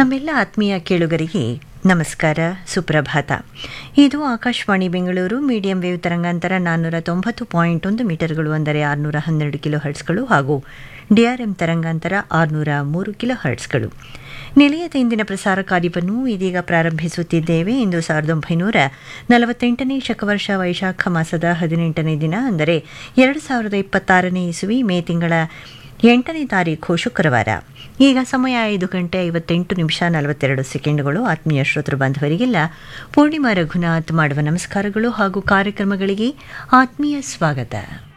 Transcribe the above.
ನಮ್ಮೆಲ್ಲ ಆತ್ಮೀಯ ಕೇಳುಗರಿಗೆ ನಮಸ್ಕಾರ ಸುಪ್ರಭಾತ ಇದು ಆಕಾಶವಾಣಿ ಬೆಂಗಳೂರು ಮೀಡಿಯಂ ವೇವ್ ತರಂಗಾಂತರ ನಾನ್ನೂರ ತೊಂಬತ್ತು ಪಾಯಿಂಟ್ ಒಂದು ಮೀಟರ್ಗಳು ಅಂದರೆ ಆರುನೂರ ಹನ್ನೆರಡು ಕಿಲೋ ಹರ್ಟ್ಸ್ಗಳು ಹಾಗೂ ಡಿಆರ್ಎಂ ತರಂಗಾಂತರ ಆರುನೂರ ಮೂರು ಕಿಲೋ ಹರ್ಟ್ಸ್ಗಳು ನಿಲಯದ ಇಂದಿನ ಪ್ರಸಾರ ಕಾರ್ಯವನ್ನು ಇದೀಗ ಪ್ರಾರಂಭಿಸುತ್ತಿದ್ದೇವೆ ಇಂದು ಸಾವಿರದ ಒಂಬೈನೂರ ನಲವತ್ತೆಂಟನೇ ಶಕವರ್ಷ ವೈಶಾಖ ಮಾಸದ ಹದಿನೆಂಟನೇ ದಿನ ಅಂದರೆ ಎರಡು ಸಾವಿರದ ಇಪ್ಪತ್ತಾರನೇ ಇಸುವಿ ಮೇ ತಿಂಗಳ ಎಂಟನೇ ತಾರೀಖು ಶುಕ್ರವಾರ ಈಗ ಸಮಯ ಐದು ಗಂಟೆ ಐವತ್ತೆಂಟು ನಿಮಿಷ ನಲವತ್ತೆರಡು ಸೆಕೆಂಡ್ಗಳು ಆತ್ಮೀಯ ಶ್ರೋತೃ ಬಾಂಧವರಿಗೆಲ್ಲ ಪೂರ್ಣಿಮಾ ರಘುನಾಥ್ ಮಾಡುವ ನಮಸ್ಕಾರಗಳು ಹಾಗೂ ಕಾರ್ಯಕ್ರಮಗಳಿಗೆ ಆತ್ಮೀಯ ಸ್ವಾಗತ